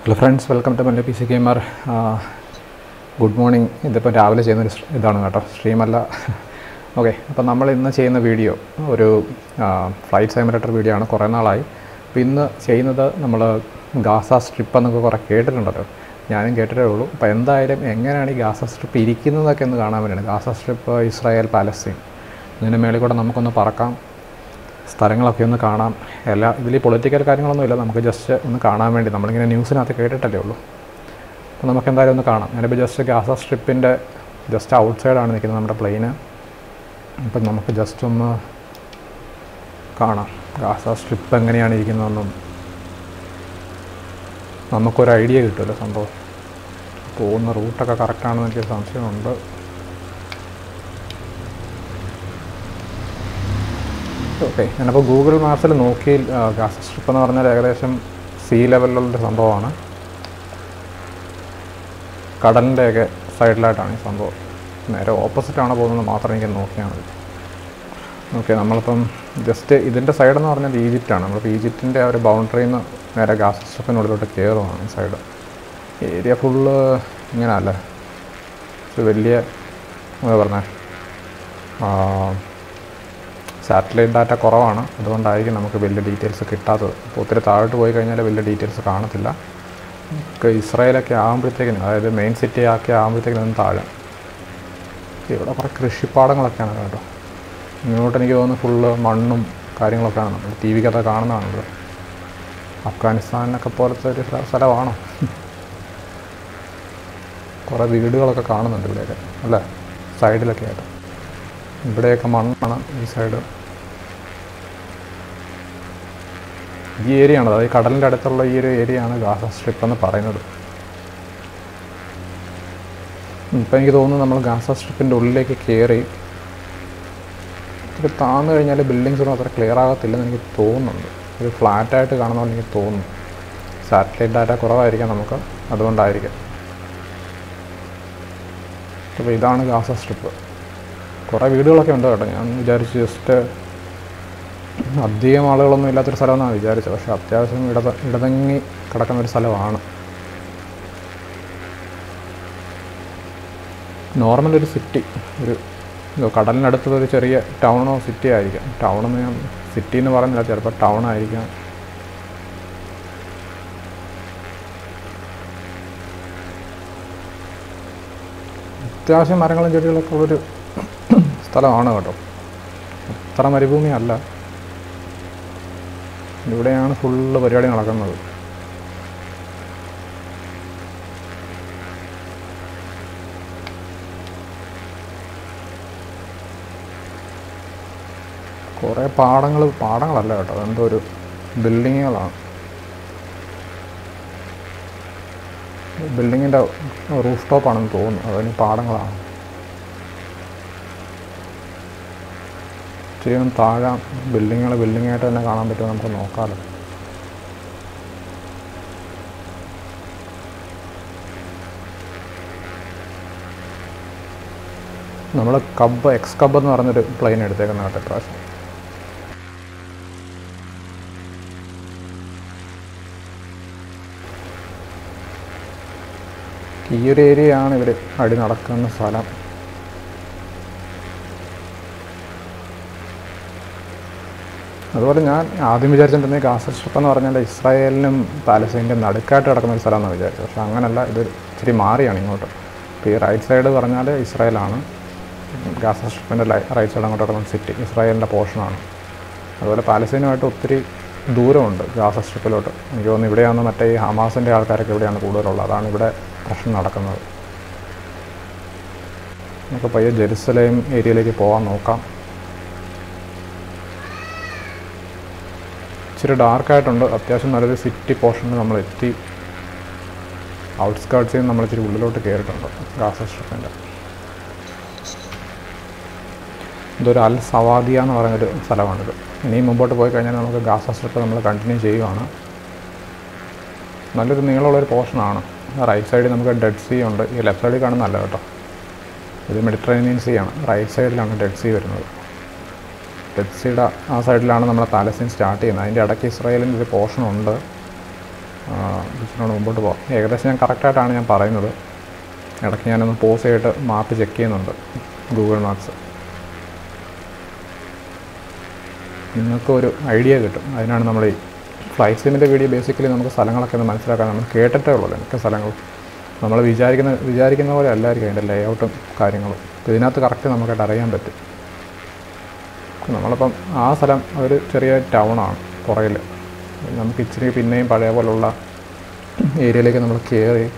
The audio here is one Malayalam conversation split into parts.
hello friends welcome to Malla P C gamer good morning ഇതിപ്പോൾ രാവിലെ ചെയ്യുന്നൊരു സ് ഇതാണ് കേട്ടോ സ്ട്രീമല്ല ഓക്കെ അപ്പോൾ നമ്മൾ ഇന്ന് ചെയ്യുന്ന വീഡിയോ ഒരു ഫ്ലൈറ്റ് സൈമിലേറ്റർ വീഡിയോ ആണ് കുറേ നാളായി അപ്പോൾ ഇന്ന് ചെയ്യുന്നത് നമ്മൾ ഗാസ സ്ട്രിപ്പ് എന്നൊക്കെ കുറേ കേട്ടിട്ടുണ്ടല്ലോ ഞാനും കേട്ടിട്ടേ ഉള്ളൂ അപ്പോൾ എന്തായാലും എങ്ങനെയാണ് ഈ ഗാസ സ്ട്രിപ്പ് ഇരിക്കുന്നതൊക്കെ ഒന്ന് കാണാൻ വേണ്ടിയാണ് ഗാസ സ്ട്രിപ്പ് ഇസ്രായേൽ പാലസ്തീൻ ഇതിൻ്റെ മേളിൽ കൂടെ നമുക്കൊന്ന് പറക്കാം സ്ഥലങ്ങളൊക്കെ ഒന്ന് കാണാം എല്ലാ ഇതിൽ പൊളിറ്റിക്കൽ കാര്യങ്ങളൊന്നുമില്ല നമുക്ക് ജസ്റ്റ് ഒന്ന് കാണാൻ വേണ്ടി നമ്മളിങ്ങനെ ന്യൂസിനകത്ത് കേട്ടിട്ടല്ലേ ഉള്ളൂ അപ്പോൾ നമുക്ക് എന്തായാലും ഒന്ന് കാണാം ഞാനിപ്പോൾ ജസ്റ്റ് ഗാസ സ്ട്രിപ്പിൻ്റെ ജസ്റ്റ് ഔട്ട് സൈഡാണ് നിൽക്കുന്നത് നമ്മുടെ പ്ലെയിന് അപ്പം നമുക്ക് ജസ്റ്റ് ഒന്ന് കാണാം ഗാസ സ്ട്രിപ്പ് എങ്ങനെയാണ് ഇരിക്കുന്നതെന്നും നമുക്കൊരു ഐഡിയ കിട്ടുമല്ലോ സംഭവം പോകുന്ന റൂട്ടൊക്കെ കറക്റ്റാണെന്ന് എനിക്ക് സംശയമുണ്ട് ഓക്കെ ഞാനപ്പോൾ ഗൂഗിൾ മാപ്സിൽ നോക്കി ആ, ഗാസ സ്ട്രിപ്പ് എന്ന് പറഞ്ഞാൽ ഏകദേശം സീ ലെവലിലുള്ള സംഭവമാണ് കടലിൻ്റെയൊക്കെ സൈഡിലായിട്ടാണ് ഈ സംഭവം നേരെ ഓപ്പോസിറ്റാണ് പോകുന്നത് മാത്രം എനിക്ക് നോക്കിയാൽ മതി ഓക്കെ നമ്മളിപ്പം ജസ്റ്റ് ഇതിൻ്റെ സൈഡെന്ന് പറഞ്ഞാൽ ഈജിപ്റ്റാണ് നമ്മളിപ്പോൾ ഈജിപ്റ്റിൻ്റെ ആ ഒരു ബൗണ്ടറിയിൽ നിന്ന് നേരെ ഗാസ സ്ട്രിപ്പിനുള്ളിലോട്ട് കയറുവാണ് ഈ സൈഡ് ഏരിയ ഫുള്ള് ഇങ്ങനെയല്ലേ ഒരു വലിയ എന്താ പറഞ്ഞേ സാറ്റലൈറ്റ് ഡാറ്റ കുറവാണ് അതുകൊണ്ടായിരിക്കും നമുക്ക് വലിയ ഡീറ്റെയിൽസ് കിട്ടാത്തത് അപ്പോൾ ഒത്തിരി താഴോട്ട് പോയി കഴിഞ്ഞാൽ വലിയ ഡീറ്റെയിൽസ് കാണത്തില്ല നമുക്ക് ഇസ്രായേലൊക്കെ ആകുമ്പോഴത്തേക്കിനും അതായത് മെയിൻ സിറ്റി ആക്കി ആകുമ്പോഴത്തേക്കിനും താഴെ ഇവിടെ കുറേ കൃഷിപ്പാടങ്ങളൊക്കെയാണ് കേട്ടോ ഇങ്ങോട്ട് എനിക്ക് തോന്നുന്നു ഫുള്ള് മണ്ണും കാര്യങ്ങളൊക്കെയാണ് നമ്മൾ ടി വിക്കകത്ത് കാണുന്നതാണല്ലോ അഫ്ഗാനിസ്ഥാനൊക്കെ പോലത്തെ ഒരു സ്ഥ- സ്ഥലമാണോ കുറേ വീടുകളൊക്കെ കാണുന്നുണ്ട് ഇവിടെയൊക്കെ അല്ലേ സൈഡിലൊക്കെ ആയിട്ട് ഇവിടെയൊക്കെ മണ്ണാണ് ഈ സൈഡ് ഈ ഏരിയ ആണ് അതായത് കടലിൻ്റെ അടുത്തുള്ള ഈ ഒരു ഏരിയയാണ് ഗാസ സ്ട്രിപ്പ് എന്ന് പറയുന്നത് ഇപ്പം എനിക്ക് തോന്നുന്നു നമ്മൾ ഗാസ സ്ട്രിപ്പിൻ്റെ ഉള്ളിലേക്ക് കയറി ഇത് താന്നു കഴിഞ്ഞാൽ ബിൽഡിങ്സ് ഒന്നും അത്ര ക്ലിയർ ആകത്തില്ലെന്ന് എനിക്ക് തോന്നുന്നുണ്ട് ഒരു ഫ്ലാറ്റായിട്ട് കാണുന്ന പോലെ എനിക്ക് തോന്നുന്നു സാറ്റലൈറ്റ് ഡാറ്റ കുറവായിരിക്കാം നമുക്ക് അതുകൊണ്ടായിരിക്കാം അപ്പോൾ ഇതാണ് ഗാസ സ്ട്രിപ്പ് കുറേ വീടുകളൊക്കെ ഉണ്ട് കേട്ടോ ഞാൻ വിചാരിച്ചു ജസ്റ്റ് അധികം ആളുകളൊന്നും ഇല്ലാത്തൊരു സ്ഥലമെന്നാണ് വിചാരിച്ചത് പക്ഷേ അത്യാവശ്യം ഇടത ഇടതങ്ങി കിടക്കുന്ന ഒരു സ്ഥലമാണ് നോർമൽ ഒരു സിറ്റി ഒരു എന്തോ കടലിനടുത്തുള്ള ഒരു ചെറിയ ടൗണോ സിറ്റി ആയിരിക്കാം ടൗൺ എന്ന് ഞാൻ സിറ്റി എന്ന് പറയുന്നില്ല ചിലപ്പോൾ ടൗൺ ആയിരിക്കാം അത്യാവശ്യം മരങ്ങളും ചെടികളൊക്കെ ഉള്ളൊരു സ്ഥലമാണ് കേട്ടോ അത്ര മരുഭൂമി അല്ല ഇവിടെയാണ് ഫുള്ള് പരിപാടി നടക്കുന്നത് കുറേ പാടങ്ങൾ പാടങ്ങളല്ല കേട്ടോ അതെന്തോ ഒരു ബിൽഡിങ്ങുകളാണ് ബിൽഡിങ്ങിൻ്റെ റൂഫ് ടോപ്പാണെന്ന് തോന്നുന്നു അതിന് പാടങ്ങളാണ് ഇച്ചിരി ഒന്ന് താഴെ ബിൽഡിങ്ങുകൾ ബിൽഡിങ്ങായിട്ട് തന്നെ കാണാൻ പറ്റുമോ നമുക്ക് നോക്കാമല്ലോ നമ്മൾ കബ് എക്സ് കബ് എന്ന് പറഞ്ഞൊരു പ്ലെയിൻ എടുത്തേക്കുന്ന കേട്ടോ ഇപ്രാവശ്യം ഈ ഒരു ഏരിയയാണ് ഇവർ അടി നടക്കുന്ന സ്ഥലം അതുപോലെ ഞാൻ ആദ്യം വിചാരിച്ചിട്ടുണ്ടെങ്കിൽ ഗാസ സ്ട്രിപ്പ് എന്ന് പറഞ്ഞാൽ ഇസ്രായേലിനും പാലസ്തീൻ്റെ നടുക്കായിട്ട് കിടക്കുന്ന ഒരു സ്ഥലമെന്ന് വിചാരിച്ചു പക്ഷേ അങ്ങനല്ല ഇത് ഇച്ചിരി മാറിയാണ് ഇങ്ങോട്ട് ഇപ്പോൾ ഈ റൈറ്റ് സൈഡ് പറഞ്ഞാൽ ഇസ്രായേലാണ് ഗാസ സ്ട്രിപ്പിൻ്റെ റൈറ്റ് സൈഡ് അങ്ങോട്ട് കിടക്കുന്ന സിറ്റി ഇസ്രായേലിൻ്റെ പോർഷനാണ് അതുപോലെ പാലസ്തീനുമായിട്ട് ഒത്തിരി ദൂരമുണ്ട് ഗാസ സ്ട്രിപ്പിലോട്ട് എനിക്ക് തോന്നുന്നു ഇവിടെയാണ് മറ്റേ ഈ ഹമാസിൻ്റെ ആൾക്കാരൊക്കെ ഇവിടെയാണ് കൂടുതലുള്ളത് അതാണ് ഇവിടെ പ്രശ്നം നടക്കുന്നത് നമുക്ക് പയ്യെ ജെറുസലേം ഏരിയയിലേക്ക് പോകാൻ നോക്കാം ഇച്ചിരി ഡാർക്കായിട്ടുണ്ട് അത്യാവശ്യം നല്ലൊരു സിറ്റി പോർഷനിൽ നമ്മൾ എത്തി ഔട്ട്സ്കേർട്സിൽ നിന്ന് നമ്മൾ ഇച്ചിരി ഉള്ളിലോട്ട് കയറിയിട്ടുണ്ട് ഗാസ സ്ട്രിപ്പിൻ്റെ ഇതൊരു അൽ സവാദിയ എന്ന് പറയുന്നൊരു സ്ഥലമാണിത് ഇനിയും മുമ്പോട്ട് പോയി കഴിഞ്ഞാൽ നമുക്ക് ഗാസ സ്ട്രിപ്പ് നമ്മൾ കണ്ടിന്യൂ ചെയ്യുവാണ് നല്ലൊരു നീളമുള്ളൊരു പോർഷനാണ് റൈറ്റ് സൈഡിൽ നമുക്ക് ഡെഡ് സീ ഉണ്ട് ഈ ലെഫ്റ്റ് സൈഡിൽ കാണുന്നതല്ല കേട്ടോ ഇത് മെഡിറ്ററേനിയൻ സീ ആണ് റൈറ്റ് സൈഡിലാണ് ഡെഡ് സീ വരുന്നത് ഡെഡ് സീയുടെ ആ സൈഡിലാണ് നമ്മുടെ പാലസ്തീൻ സ്റ്റാർട്ട് ചെയ്യുന്നത് അതിൻ്റെ ഇടയ്ക്ക് ഇസ്രായേലിൻ്റെ ഒരു പോർഷൻ ഉണ്ട് ഇച്ചിരി മുമ്പോട്ട് പോകാം ഏകദേശം ഞാൻ കറക്റ്റായിട്ടാണ് ഞാൻ പറയുന്നത് ഇടയ്ക്ക് ഞാനൊന്ന് പോസ് ചെയ്തിട്ട് മാപ്പ് ചെക്ക് ചെയ്യുന്നുണ്ട് ഗൂഗിൾ മാപ്സ് നിങ്ങൾക്ക് ഒരു ഐഡിയ കിട്ടും അതിനാണ് നമ്മൾ ഈ ഫ്ലൈറ്റ് സിമിൻ്റെ വീഡിയോ ബേസിക്കലി നമുക്ക് സ്ഥലങ്ങളൊക്കെ ഒന്ന് മനസ്സിലാക്കാൻ നമ്മൾ കേട്ടിട്ടേ ഉള്ളൂ മിക്ക സ്ഥലങ്ങളും നമ്മൾ വിചാരിക്കുന്ന വിചാരിക്കുന്ന പോലെ അല്ലായിരിക്കും അതിൻ്റെ ലേ ഔട്ടും കാര്യങ്ങളും അപ്പോൾ ഇതിനകത്ത് കറക്റ്റ് നമുക്കായിട്ട് അറിയാൻ പറ്റും നമ്മളിപ്പം ആ സ്ഥലം ഒരു ചെറിയ ടൗണാണ് പുറകിൽ നമുക്ക് ഇച്ചിരി പിന്നെയും പഴയ പോലുള്ള ഏരിയയിലേക്ക് നമ്മൾ കയറി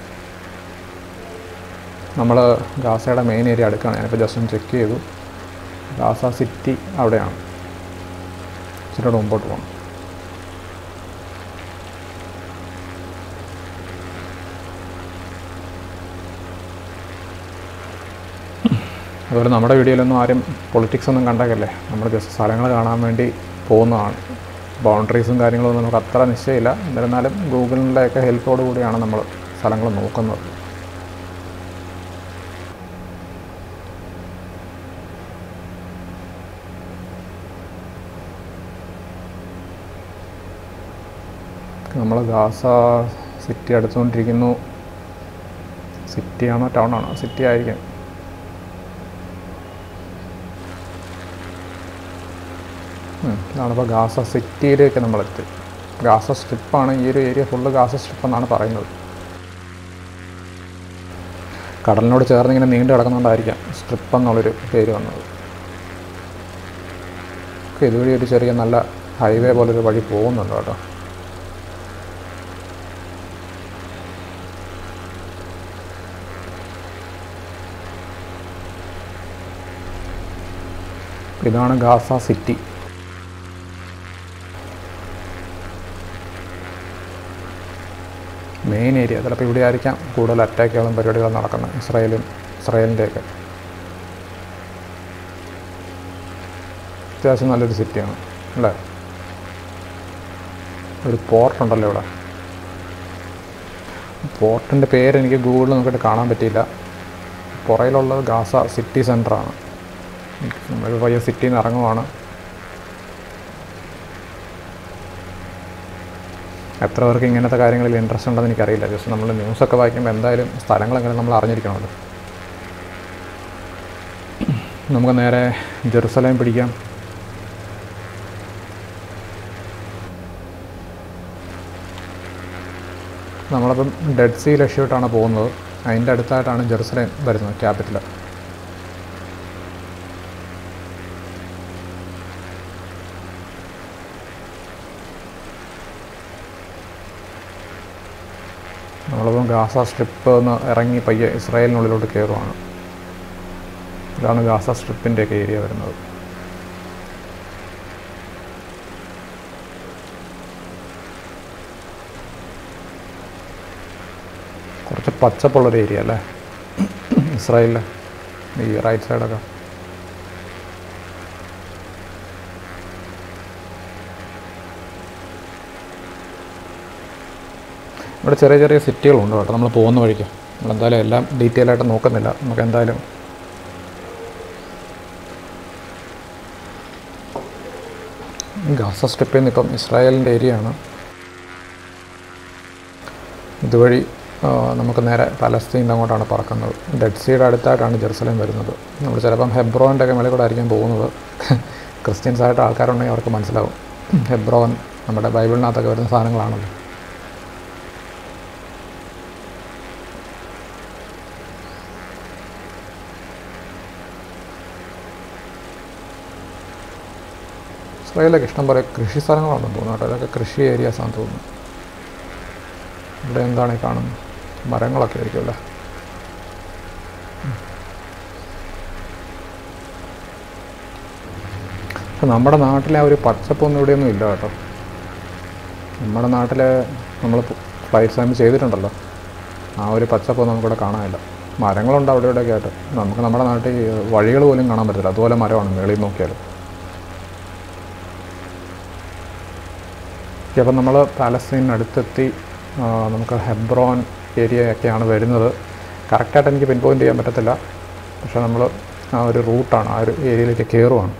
നമ്മൾ ഗാസയുടെ മെയിൻ ഏരിയ അടുക്കാണ് ഞാനിപ്പോൾ ജസ്റ്റ് ഒന്ന് ചെക്ക് ചെയ്തു ഗാസ സിറ്റി അവിടെയാണ് ഇച്ചിരി മുമ്പോട്ട് പോകണം അതുപോലെ നമ്മുടെ വീഡിയോയിലൊന്നും ആരും പൊളിറ്റിക്സ് ഒന്നും കണ്ടേക്കല്ലേ നമ്മൾ ജസ്റ്റ് സ്ഥലങ്ങൾ കാണാൻ വേണ്ടി പോകുന്നതാണ് ബൗണ്ടറീസും കാര്യങ്ങളൊന്നും നമുക്ക് അത്ര നിശ്ചയമില്ല എന്നിരുന്നാലും ഗൂഗിളിൻ്റെയൊക്കെ ഹെൽപ്പോട് കൂടിയാണ് നമ്മൾ സ്ഥലങ്ങൾ നോക്കുന്നത് നമ്മൾ ഗാസ സിറ്റി അടുത്തുകൊണ്ടിരിക്കുന്നു സിറ്റിയാണോ ടൗൺ ആണോ സിറ്റി ആയിരിക്കും ഇതാണിപ്പോൾ ഗാസ സിറ്റിയിലേക്ക് നമ്മളെത്തി ഗാസ സ്ട്രിപ്പാണ് ഈ ഒരു ഏരിയ ഫുള്ള് ഗാസ സ്ട്രിപ്പ് എന്നാണ് പറയുന്നത് കടലിനോട് ചേർന്ന് ഇങ്ങനെ നീണ്ടു കിടക്കുന്നുണ്ടായിരിക്കാം സ്ട്രിപ്പ് എന്നുള്ളൊരു പേര് വന്നത് ഓക്കെ ഇതുവഴി ഒരു ചെറിയ നല്ല ഹൈവേ പോലൊരു വഴി പോകുന്നുണ്ട് കേട്ടോ ഇതാണ് ഗാസ സിറ്റി മെയിൻ ഏരിയ ചിലപ്പോൾ ഇവിടെ ആയിരിക്കാം കൂടുതൽ അറ്റാക്കുകളും പരിപാടികളും നടക്കുന്നത് ഇസ്രായേലും ഇസ്രായേലിൻ്റെയൊക്കെ അത്യാവശ്യം നല്ലൊരു സിറ്റിയാണ് അല്ലേ ഒരു പോർട്ടുണ്ടല്ലോ ഇവിടെ പോർട്ടിൻ്റെ പേര് എനിക്ക് ഗൂഗിളിൽ നോക്കിയിട്ട് കാണാൻ പറ്റിയില്ല പുറയിലുള്ളത് ഗാസ സിറ്റി സെൻറ്ററാണ് നമ്മൾ പയ്യ സിറ്റിയിൽ നിന്ന് ഇറങ്ങുവാണ് എത്ര പേർക്ക് ഇങ്ങനത്തെ കാര്യങ്ങളിൽ ഇൻട്രസ്റ്റ് ഉണ്ടെന്ന് എനിക്കറിയില്ല ജസ്റ്റ് നമ്മൾ ന്യൂസൊക്കെ വായിക്കുമ്പോൾ എന്തായാലും സ്ഥലങ്ങളെങ്ങനെ നമ്മൾ അറിഞ്ഞിരിക്കണമല്ലോ നമുക്ക് നേരെ ജെറുസലേം പിടിക്കാം നമ്മളിപ്പം ഡെഡ് സീ ലക്ഷ്യമായിട്ടാണ് പോകുന്നത് അതിൻ്റെ അടുത്തായിട്ടാണ് ജെറുസലേം വരുന്നത് ക്യാപിറ്റൽ നമ്മളിപ്പം ഗാസ സ്ട്രിപ്പ് ഒന്ന് ഇറങ്ങി പയ്യെ ഇസ്രായേലിനുള്ളിലോട്ട് കയറുവാണ് ഇതാണ് ഗാസ സ്ട്രിപ്പിൻ്റെയൊക്കെ ഏരിയ വരുന്നത് കുറച്ച് പച്ചപ്പുള്ളൊരു ഏരിയ അല്ലേ ഇസ്രായേലിലെ ഈ റൈറ്റ് സൈഡൊക്കെ ഇവിടെ ചെറിയ ചെറിയ സിറ്റികളുണ്ട് കേട്ടോ നമ്മൾ പോകുന്ന വഴിക്ക് നമ്മളെന്തായാലും എല്ലാം ഡീറ്റെയിൽ ആയിട്ട് നോക്കുന്നില്ല നമുക്ക് എന്തായാലും ഗാസ സ്ട്രിപ്പിൽ നിന്ന് ഇപ്പം ഇസ്രായേലിൻ്റെ ഏരിയയാണ് ഇതുവഴി ആ, നമുക്ക് നേരെ പലസ്തീൻ്റെ അങ്ങോട്ടാണ് പറക്കുന്നത് ഡെഡ് സീയുടെ അടുത്തായിട്ടാണ് ജെറുസലേം വരുന്നത് നമ്മൾ ചിലപ്പം ഹെബ്രോൻ്റെ ഒക്കെ മേളിൽ കൂടെ ആയിരിക്കും പോകുന്നത് ക്രിസ്ത്യൻസ് ആയിട്ട് ആൾക്കാരുണ്ടെങ്കിൽ അവർക്ക് മനസ്സിലാവും ഹെബ്രോൻ നമ്മുടെ ബൈബിളിനകത്തൊക്കെ വരുന്ന സാധനങ്ങളാണല്ലോ ഇസ്രായേലൊക്കെ ഇഷ്ടം പോലെ കൃഷി സ്ഥലങ്ങളാണെന്ന് തോന്നുന്നു കേട്ടോ ഇതൊക്കെ കൃഷി ഏരിയാസ് ആണെന്ന് തോന്നുന്നു ഇവിടെ എന്താണ് ഈ കാണുന്നത് മരങ്ങളൊക്കെ ആയിരിക്കും അല്ലേ പക്ഷെ നമ്മുടെ നാട്ടിലെ ആ ഒരു പച്ചപ്പൊന്നും ഇവിടെയൊന്നും ഇല്ല കേട്ടോ നമ്മുടെ നാട്ടിൽ നമ്മൾ ഫ്ലൈറ്റ് ടൈം ചെയ്തിട്ടുണ്ടല്ലോ ആ ഒരു പച്ചപ്പൊന്നും നമുക്കിവിടെ കാണാനില്ല മരങ്ങളുണ്ട് അവിടെ ഇവിടെയൊക്കെ ആയിട്ട് നമുക്ക് നമ്മുടെ നാട്ടിൽ വഴികൾ പോലും കാണാൻ പറ്റില്ല അതുപോലെ മരമാണ് മേളിൽ നോക്കിയാൽ ഓക്കെ അപ്പം നമ്മൾ പാലസ്തീനടുത്തെത്തി ആ, നമുക്ക് ഹെബ്രോൻ ഏരിയയൊക്കെയാണ് വരുന്നത് കറക്റ്റായിട്ട് എനിക്ക് പിൻ പോയിൻ്റ് ചെയ്യാൻ പറ്റത്തില്ല പക്ഷേ നമ്മൾ ആ ഒരു റൂട്ടാണ് ആ ഒരു ഏരിയയിലേക്ക് കയറുവാണ്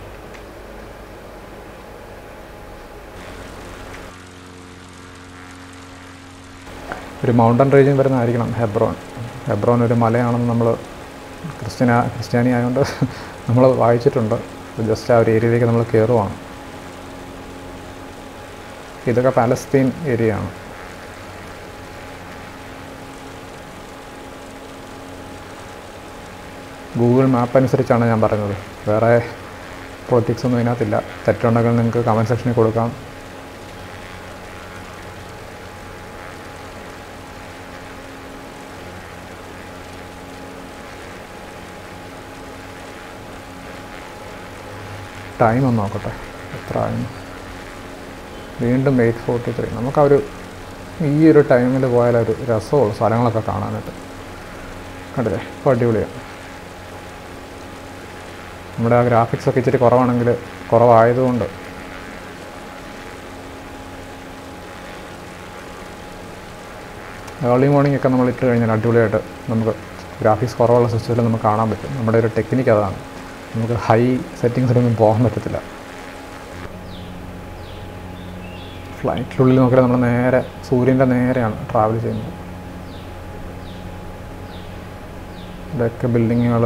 ഒരു മൗണ്ടൻ റീജിയൻ വരുന്നതായിരിക്കണം ഹെബ്രോൺ ഹെബ്രോൻ ഒരു മലയാണെന്ന് നമ്മൾ ക്രിസ്ത്യന ക്രിസ്ത്യാനി ആയതുകൊണ്ട് നമ്മൾ വായിച്ചിട്ടുണ്ട് ജസ്റ്റ് ആ ഒരു ഏരിയയിലേക്ക് നമ്മൾ കയറുവാണ് ഇതൊക്കെ പാലസ്തീൻ ഏരിയ ആണ് ഗൂഗിൾ മാപ്പ് അനുസരിച്ചാണ് ഞാൻ പറഞ്ഞത് വേറെ പൊളിറ്റിക്സ് ഒന്നും ഇതിനകത്തില്ല തെറ്റുണ്ടെങ്കിൽ നിങ്ങൾക്ക് കമൻറ്റ് സെക്ഷനിൽ കൊടുക്കാം ടൈം ഒന്ന് നോക്കട്ടെ എത്ര ആയിരുന്നു വീണ്ടും എയ്റ്റ് ഫോർട്ടി ത്രീ നമുക്ക് ആ ഒരു ഈ ഒരു ടൈമിൽ പോയാൽ ഒരു രസമുള്ളൂ സ്ഥലങ്ങളൊക്കെ കാണാനായിട്ട് കണ്ടില്ലേ ഇപ്പോൾ അടിപൊളിയാണ് നമ്മുടെ ആ ഗ്രാഫിക്സ് ഒക്കെ ഇച്ചിരി കുറവാണെങ്കിൽ കുറവായതുകൊണ്ട് ഏർലി മോർണിംഗ് ഒക്കെ നമ്മൾ ഇട്ട് കഴിഞ്ഞാൽ അടിപൊളിയായിട്ട് നമുക്ക് ഗ്രാഫിക്സ് കുറവുള്ള സിസ്റ്റത്തിൽ നമുക്ക് കാണാൻ പറ്റും നമ്മുടെ ഒരു ടെക്നിക്ക് അതാണ് നമുക്ക് ഹൈ സെറ്റിങ്സിലൊന്നും പോകാൻ പറ്റത്തില്ല ഫ്ലൈറ്റിനുള്ളിൽ നോക്കിയാൽ നമ്മൾ നേരെ സൂര്യൻ്റെ നേരെയാണ് ട്രാവൽ ചെയ്യുന്നത് ഇവിടെയൊക്കെ ബിൽഡിങ്ങുകൾ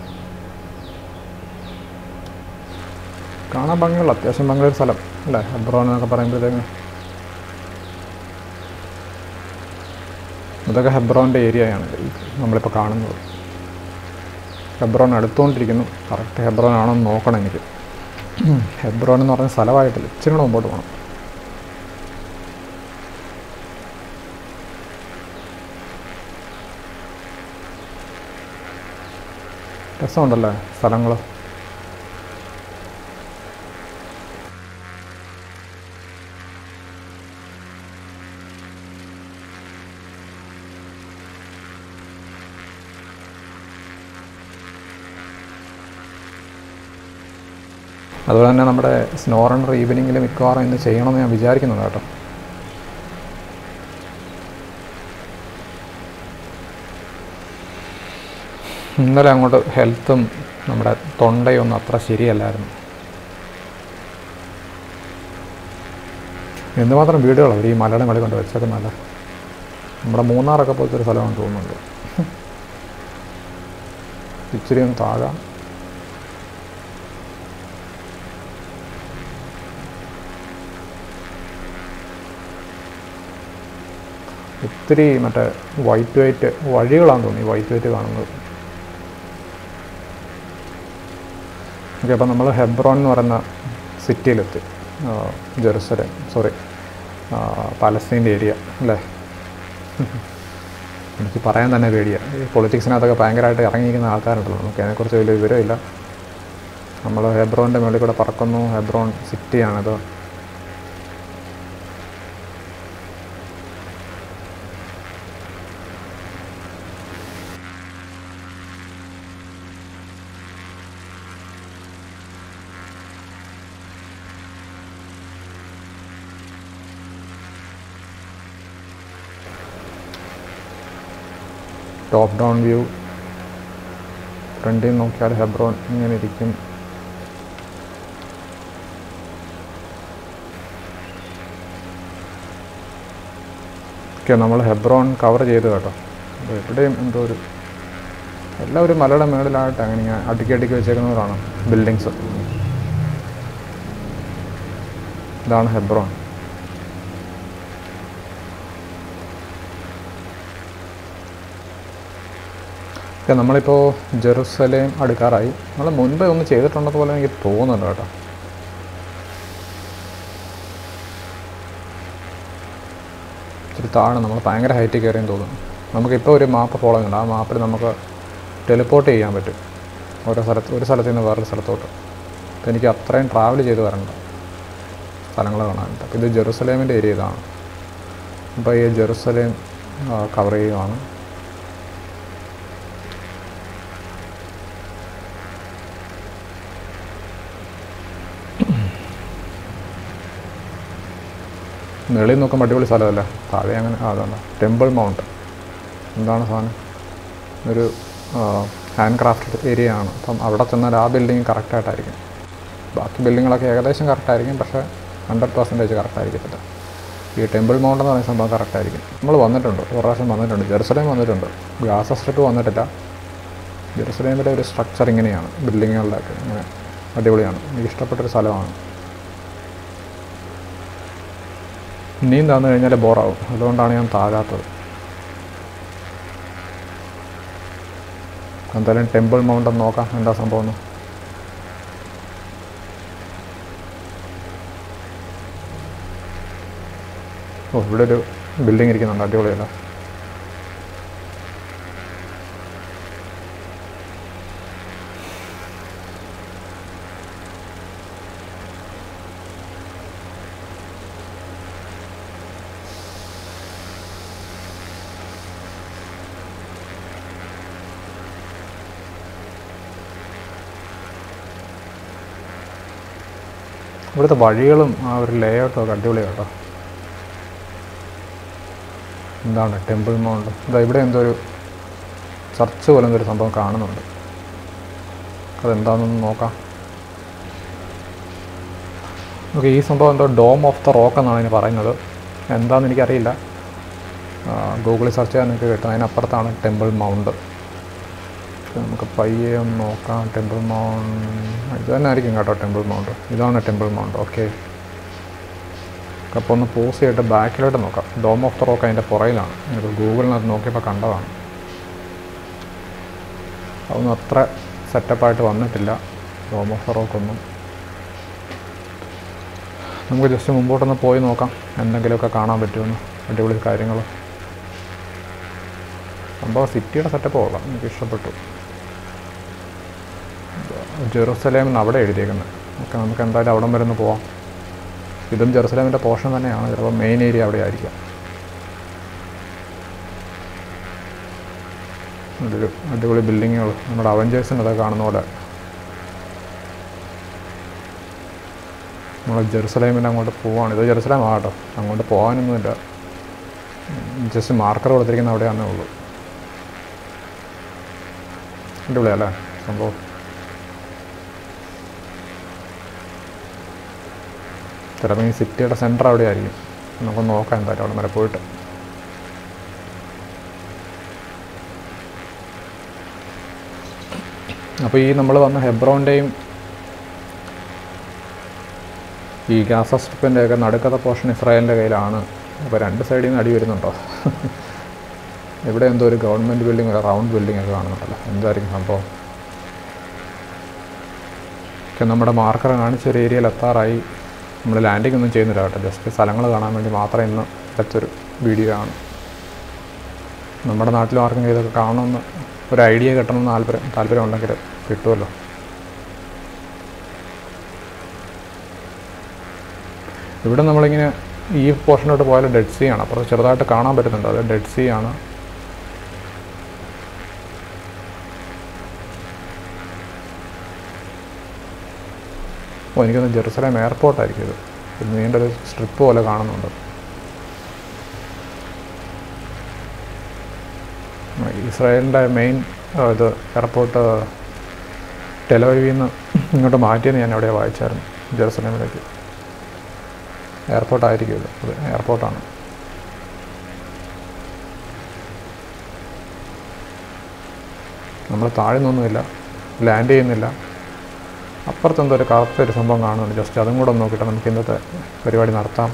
കാണാൻ ഭംഗിയുള്ള അത്യാവശ്യം ഭംഗിയുള്ള സ്ഥലം അല്ലേ ഹെബ്രോൺ എന്നൊക്കെ പറയുമ്പോഴത്തേക്ക് ഇതൊക്കെ ഹെബ്രോൻ്റെ ഏരിയയാണ് ഈ നമ്മളിപ്പോൾ കാണുന്നത് ഹെബ്രോൺ അടുത്തുകൊണ്ടിരിക്കുന്നു കറക്റ്റ് ഹെബ്രോൻ ആണോ എന്ന് നോക്കണം എനിക്ക് ഹെബ്രോൻ എന്ന് പറഞ്ഞ സ്ഥലമായിട്ടില്ല ഇച്ചിരി കൂടെ മുമ്പോട്ട് പോകണം രസമുണ്ടല്ലേ സ്ഥലങ്ങൾ അതുപോലെ തന്നെ നമ്മുടെ സ്നോ റണ്ണർ ഈവനിങ്ങിൽ മിക്കവാറും ഇന്ന് ചെയ്യണമെന്ന് ഞാൻ വിചാരിക്കുന്നുണ്ട് കേട്ടോ ഇന്നലെ അങ്ങോട്ട് ഹെൽത്തും നമ്മുടെ തൊണ്ടയൊന്നും അത്ര ശരിയല്ലായിരുന്നു എന്തുമാത്രം വീടുകളാണ് അവർ ഈ മലയുടെ മേളിൽ കൊണ്ട് വെച്ചേക്കുന്നല്ല നമ്മുടെ മൂന്നാറൊക്കെ പോലത്തെ ഒരു സ്ഥലമാണെന്ന് തോന്നുന്നുണ്ട് ഇച്ചിരി ഒന്ന് താഴാം ഒത്തിരി മറ്റേ വൈറ്റ് വൈറ്റ് വഴികളാണെന്ന് തോന്നി വൈറ്റ് വൈറ്റ് കാണുന്നത് ഓക്കെ അപ്പോൾ നമ്മൾ ഹെബ്രോൺ എന്ന് പറയുന്ന സിറ്റിയിലെത്തി ജെറുസലേം സോറി പാലസ്തീൻ്റെ ഏരിയ അല്ലേ എനിക്ക് പറയാൻ തന്നെ പേടിയാണ് ഈ പൊളിറ്റിക്സിനകത്തൊക്കെ ഭയങ്കരമായിട്ട് ഇറങ്ങിയിരിക്കുന്ന ആൾക്കാരുണ്ടല്ലോ നമുക്ക് അതിനെക്കുറിച്ച് വലിയ വിവരമില്ല നമ്മൾ ഹെബ്രോൻ്റെ മുകളിൽ കൂടെ പറക്കുന്നു ഹെബ്രോൺ സിറ്റിയാണിത് ടോപ്പ് ഡൗൺ വ്യൂ ഫ്രണ്ടിൽ നോക്കിയാൽ ഹെബ്രോൺ ഇങ്ങനെ ഇരിക്കും ഓക്കെ നമ്മൾ ഹെബ്രോൺ കവർ ചെയ്തു കേട്ടോ അപ്പോൾ എവിടെയും എന്തോ ഒരു എല്ലാവരും മലയുടെ മേളിലായിട്ട് അങ്ങനെ ഇങ്ങനെ അടുക്കി അടുക്കി വെച്ചേക്കുന്നവരാണ് ബിൽഡിങ്സ് ഇതാണ് ഹെബ്രോൺ ഓക്കെ നമ്മളിപ്പോൾ ജെറുസലേം അടുക്കാറായി നമ്മൾ മുൻപേ ഒന്ന് ചെയ്തിട്ടുള്ളത് പോലെ എനിക്ക് തോന്നുന്നുണ്ട് കേട്ടോ ഇച്ചിരി താഴെ നമ്മൾ ഭയങ്കര ഹൈറ്റിൽ കയറിയെന്ന് തോന്നുന്നു നമുക്കിപ്പോൾ ഒരു മാപ്പ് ഫോളോ ചെയ്യുന്നുണ്ട് ആ മാപ്പിൽ നമുക്ക് ടെലിപ്പോർട്ട് ചെയ്യാൻ പറ്റും ഓരോ സ്ഥലത്ത് ഒരു സ്ഥലത്ത് നിന്ന് വേറൊരു സ്ഥലത്തോട്ട് അപ്പോൾ എനിക്ക് അത്രയും ട്രാവൽ ചെയ്ത് വരണ്ട സ്ഥലങ്ങൾ കാണാനുണ്ട് അപ്പോൾ ഇത് ജെറുസലേമിൻ്റെ ഏരിയ ഇതാണ് അപ്പോൾ ഈ ജെറുസലേം കവർ ചെയ്യുകയാണ് വെളിയിൽ നോക്കുമ്പോൾ അടിപൊളി സ്ഥലമല്ലേ താഴെ അങ്ങനെ ആ, അതാണ് ടെമ്പിൾ മൗണ്ട് എന്താണ് സാധനം ഒരു ഹാൻഡ് ക്രാഫ്റ്റ് ഏരിയ ആണ് അപ്പം അവിടെ ചെന്നാൽ ആ ബിൽഡിങ് കറക്റ്റായിട്ടായിരിക്കും ബാക്കി ബിൽഡിങ്ങുകളൊക്കെ ഏകദേശം കറക്റ്റായിരിക്കും പക്ഷേ ഹൺഡ്രഡ് പെർസെൻറ്റേജ് കറക്റ്റായിരിക്കത്തില്ല ഈ ടെമ്പിൾ മൗണ്ട് എന്ന് പറയുന്ന സംഭവം കറക്റ്റ് ആയിരിക്കും നമ്മൾ വന്നിട്ടുണ്ട് ഒരു പ്രാവശ്യം വന്നിട്ടുണ്ട് ജെറുസലേം വന്നിട്ടുണ്ട് ഗാസ സ്ട്രിപ്പ് വന്നിട്ടില്ല ജെറുസലേമിലെ ഒരു സ്ട്രക്ചർ ഇങ്ങനെയാണ് ബിൽഡിങ്ങുകളിലൊക്കെ ഇങ്ങനെ അടിപൊളിയാണ് എനിക്ക് ഇഷ്ടപ്പെട്ടൊരു സ്ഥലമാണ് ഇനിയും താന്നു കഴിഞ്ഞാൽ ബോറാവും അതുകൊണ്ടാണ് ഞാൻ താഴാത്തത് എന്തായാലും ടെമ്പിൾ മൗണ്ട് ഒന്ന് നോക്കാം എന്താ സംഭവം എന്ന് ഓ ഇവിടെ ഒരു ബിൽഡിംഗ് ഇരിക്കുന്നുണ്ട് അടിപൊളിയല്ല ഇവിടുത്തെ വഴികളും ആ ഒരു ലേഔട്ടും ഒക്കെ അടിപൊളിയാണ് കേട്ടോ എന്താണ് ടെമ്പിൾ മൗണ്ട് ഇതാ ഇവിടെ എന്തോ ഒരു ചർച്ച് പോലെ എന്തൊരു സംഭവം കാണുന്നുണ്ട് അതെന്താണെന്നൊന്ന് നോക്കാം ഓക്കെ ഈ സംഭവം എന്തോ ഡോം ഓഫ് ദ റോക്ക് എന്നാണ് ഇതിന് പറയുന്നത് എന്താണെന്ന് എനിക്കറിയില്ല ആ, ഗൂഗിളിൽ സെർച്ച് ചെയ്യാൻ നിങ്ങൾക്ക് കിട്ടും അതിനപ്പുറത്താണ് ടെമ്പിൾ മൗണ്ട് നമുക്ക് പയ്യെ ഒന്ന് നോക്കാം ടെമ്പിൾ മൗണ്ട് ഇത് തന്നെ ആയിരിക്കും കേട്ടോ ടെമ്പിൾ മൗണ്ട് ഇതാണ് ടെമ്പിൾ മൗണ്ട് ഓക്കെ അപ്പോൾ ഒന്ന് പോസ് ചെയ്തിട്ട് ബാക്കിലോട്ട് നോക്കാം ഡോം ഓഫ് ദ റോക്ക് അതിൻ്റെ പുറയിലാണ് എനിക്ക് ഗൂഗിളിനകത്ത് നോക്കിയപ്പോൾ കണ്ടതാണ് അതൊന്നും അത്ര സെറ്റപ്പായിട്ട് വന്നിട്ടില്ല ഡോം ഓഫ് ദ റോക്ക് ഒന്നും നമുക്ക് ജസ്റ്റ് മുമ്പോട്ടൊന്ന് പോയി നോക്കാം എന്തെങ്കിലുമൊക്കെ കാണാൻ പറ്റുമെന്ന് അടിപൊളി കാര്യങ്ങൾ സംഭവം സിറ്റിയുടെ സെറ്റപ്പ് കൊള്ളാം എനിക്ക് ഇഷ്ടപ്പെട്ടു ജെറുസലേം എന്ന് അവിടെ എഴുതിയേക്കുന്നത് ഓക്കെ നമുക്ക് എന്തായാലും അവിടം വരെ ഒന്ന് പോവാം ഇതും ജെറുസലേമിൻ്റെ പോർഷൻ തന്നെയാണ് ചിലപ്പോൾ മെയിൻ ഏരിയ അവിടെ ആയിരിക്കാം ഒരു അടിപൊളി ബിൽഡിങ്ങുകൾ നമ്മുടെ അവഞ്ചേഴ്സിൻ്റെ അതൊക്കെ കാണുന്ന പോലെ നമ്മൾ ജെറുസലേമിൻ്റെ അങ്ങോട്ട് പോവാണ് ഇത് ജെറുസലേം ആട്ടോ അങ്ങോട്ട് പോകാനൊന്നുമില്ല ജസ്റ്റ് മാർക്കർ കൊടുത്തിരിക്കുന്ന അവിടെയാണേ ഉള്ളൂ അടിപൊളിയല്ലേ സംഭവം ചിലപ്പോൾ ഈ സിറ്റിയുടെ സെൻറ്റർ അവിടെ ആയിരിക്കും നമുക്ക് നോക്കാം എന്തായാലും അവിടെ വരെ പോയിട്ട് അപ്പോൾ ഈ നമ്മൾ വന്ന ഹെബ്രോൻ്റെയും ഈ ഗാസ സ്ട്രിപ്പിൻ്റെ ഒക്കെ നടുക്കത്തെ പോർഷൻ ഇസ്രായേലിൻ്റെ കയ്യിലാണ് അപ്പോൾ രണ്ട് സൈഡിൽ നിന്ന് അടി വരുന്നുണ്ടോ ഇവിടെ എന്തോ ഒരു ഗവൺമെൻറ് ബിൽഡിംഗ് ഒരു റൗണ്ട് ബിൽഡിംഗ് ഒക്കെ കാണുന്നുണ്ടല്ലോ എന്തായിരിക്കും സംഭവം ഒക്കെ നമ്മുടെ മാർക്കർ കാണിച്ച ഒരു ഏരിയയിൽ എത്താറായി നമ്മൾ ലാൻഡിംഗ് ഒന്നും ചെയ്യുന്നില്ല കേട്ടോ ജസ്റ്റ് സ്ഥലങ്ങൾ കാണാൻ വേണ്ടി മാത്രം ഇന്ന് എടുത്തൊരു വീഡിയോ ആണ് നമ്മുടെ നാട്ടിലും ആർക്കെങ്കിലും ഇതൊക്കെ കാണണമെന്ന് ഒരു ഐഡിയ കിട്ടണമെന്ന് താല്പര്യം താല്പര്യം ഉണ്ടെങ്കിൽ കിട്ടുമല്ലോ ഇവിടെ നമ്മളിങ്ങനെ ഈ പോർഷനോട്ട് പോയാൽ ഡെഡ് സീ ആണ് അപ്പുറത്ത് ചെറുതായിട്ട് കാണാൻ പറ്റുന്നുണ്ട് അത് ഡെഡ് സീ ആണ് ഓ എനിക്കൊന്ന് ജെറുസലേം എയർപോർട്ടായിരിക്കും ഇത് ഒരു നീണ്ടൊരു സ്ട്രിപ്പ് പോലെ കാണുന്നുണ്ട് ഇസ്രായേലിൻ്റെ മെയിൻ ഇത് എയർപോർട്ട് ടെലവീവിൽ നിന്ന് ഇങ്ങോട്ട് മാറ്റിയെന്ന് ഞാൻ അവിടെ വായിച്ചായിരുന്നു ജെറുസലേമിലേക്ക് എയർപോർട്ടായിരിക്കും ഇത് അത് എയർപോർട്ടാണ് നമ്മൾ താഴെ നിന്നൊന്നുമില്ല ലാൻഡ് ചെയ്യുന്നില്ല അപ്പുറത്ത് എന്തോ ഒരു കറുത്ത ഒരു സംഭവം കാണുന്നുണ്ട് ജസ്റ്റ് അതും കൂടെ ഒന്ന് നോക്കിയിട്ട് നമുക്ക് ഇന്നത്തെ പരിപാടി നടത്താം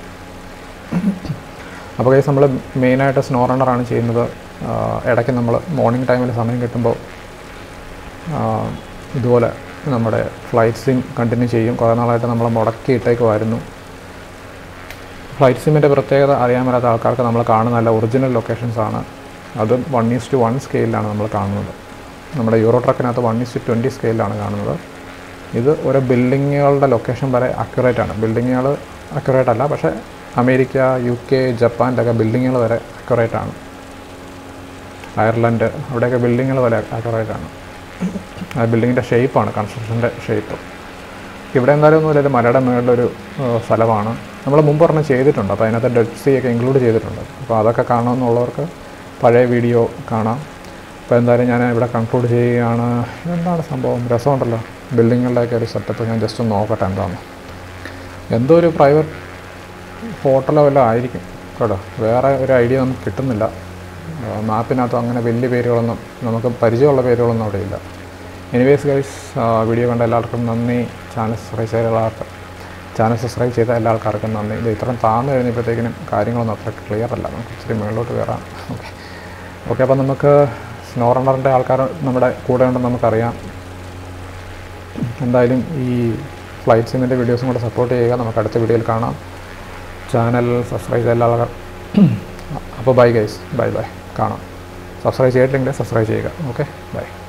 അപ്പോൾ കേസ് നമ്മൾ മെയിനായിട്ട് സ്നോ റണ്ണറാണ് ചെയ്യുന്നത് ആ, ഇടയ്ക്ക് നമ്മൾ മോർണിംഗ് ടൈമിൽ സമയം കിട്ടുമ്പോൾ ആ, ഇതുപോലെ നമ്മുടെ ഫ്ലൈറ്റ് സിം കണ്ടിന്യൂ ചെയ്യും കുറേ നാളായിട്ട് നമ്മൾ മുടക്കി ഇട്ടേക്കുമായിരുന്നു ഫ്ലൈറ്റ് സിമ്മിൻ്റെ പ്രത്യേകത അറിയാൻ മേലാത്ത ആൾക്കാർക്ക് നമ്മൾ കാണുന്ന നല്ല ഒറിജിനൽ ലൊക്കേഷൻസ് ആണ് അത് വൺ ഈസ് ടു വൺ സ്കെയിലാണ് നമ്മൾ കാണുന്നത് നമ്മുടെ യൂറോ ട്രക്കിനകത്ത് വൺ ഈസ് ടു ട്വൻറ്റി സ്കെയിലാണ് കാണുന്നത് ഇത് ഓരോ ബിൽഡിങ്ങുകളുടെ ലൊക്കേഷൻ വരെ അക്യുറേറ്റ് ആണ് ബിൽഡിങ്ങുകൾ അക്യുറേറ്റ് അല്ല പക്ഷേ അമേരിക്ക യു കെ ജപ്പാനിലൊക്കെ ബിൽഡിങ്ങുകൾ വരെ അക്യുറേറ്റ് ആണ് അയർലൻഡ് അവിടെയൊക്കെ ബിൽഡിങ്ങുകൾ വരെ അക്യുറേറ്റ് ആണ് ആ ബിൽഡിങ്ങിൻ്റെ ഷേപ്പാണ് കൺസ്ട്രക്ഷൻ്റെ ഷേപ്പ് ഇവിടെ എന്തായാലും ഒന്നുമില്ല ഒരു മലയുടെ മുകളിലൊരു ഏഹ്, സ്ഥലമാണ് നമ്മൾ മുമ്പ് പറഞ്ഞ് ചെയ്തിട്ടുണ്ട് അപ്പോൾ അതിനകത്ത് ഡെഡ് സീ ഒക്കെ ഇൻക്ലൂഡ് ചെയ്തിട്ടുണ്ട് അപ്പോൾ അതൊക്കെ കാണണമെന്നുള്ളവർക്ക് പഴയ വീഡിയോ കാണാം അപ്പോൾ എന്തായാലും ഞാൻ ഇവിടെ കൺക്ലൂഡ് ചെയ്യുകയാണ് എന്താണ് സംഭവം രസമുണ്ടല്ലോ ബിൽഡിങ്ങുകളുടെയൊക്കെ ഒരു സെറ്റപ്പ് ഞാൻ ജസ്റ്റ് ഒന്ന് നോക്കട്ടെ എന്താണ് എന്തോ ഒരു പ്രൈവറ്റ് ഹോട്ടലോ വല്ലതും ആയിരിക്കും കേട്ടോ വേറെ ഒരു ഐഡിയ നമുക്ക് കിട്ടുന്നില്ല മാപ്പിനകത്ത് അങ്ങനെ വലിയ പേരുകളൊന്നും നമുക്ക് പരിചയമുള്ള പേരുകളൊന്നും അവിടെ ഇല്ല എനിവേസ് ഗൈസ് വീഡിയോ കണ്ട എല്ലാവർക്കും നന്ദി ചാനൽ സബ്സ്ക്രൈബ് ചെയ്ത എല്ലാവർക്കും ചാനൽ സബ്സ്ക്രൈബ് ചെയ്ത എല്ലാ ആൾക്കാർക്കും നന്ദി ഇത് ഇത്രയും താഴ്ന്നു കഴിഞ്ഞപ്പോഴത്തേക്കിനും കാര്യങ്ങളൊന്നും അത്ര ക്ലിയർ അല്ല നമുക്ക് ഇച്ചിരി മുകളിലോട്ട് കയറാം ഓക്കെ ഓക്കെ അപ്പോൾ നമുക്ക് സ്നോ റണ്ണറിൻ്റെ ആൾക്കാർ നമ്മുടെ കൂടെ ഉണ്ടെന്ന് നമുക്കറിയാം എന്തായാലും ഈ ഫ്ലൈറ്റ് സിമിൻ്റെ വീഡിയോസും കൂടെ സപ്പോർട്ട് ചെയ്യുക നമുക്ക് അടുത്ത വീഡിയോയിൽ കാണാം ചാനൽ സബ്സ്ക്രൈബ് ചെയ്ത എല്ലാ ആൾക്കാർ അപ്പോൾ ബൈ ഗൈസ് ബൈ ബൈ കാണാം സബ്സ്ക്രൈബ് ചെയ്തിട്ടില്ലെങ്കിൽ സബ്സ്ക്രൈബ് ചെയ്യുക ഓക്കെ ബൈ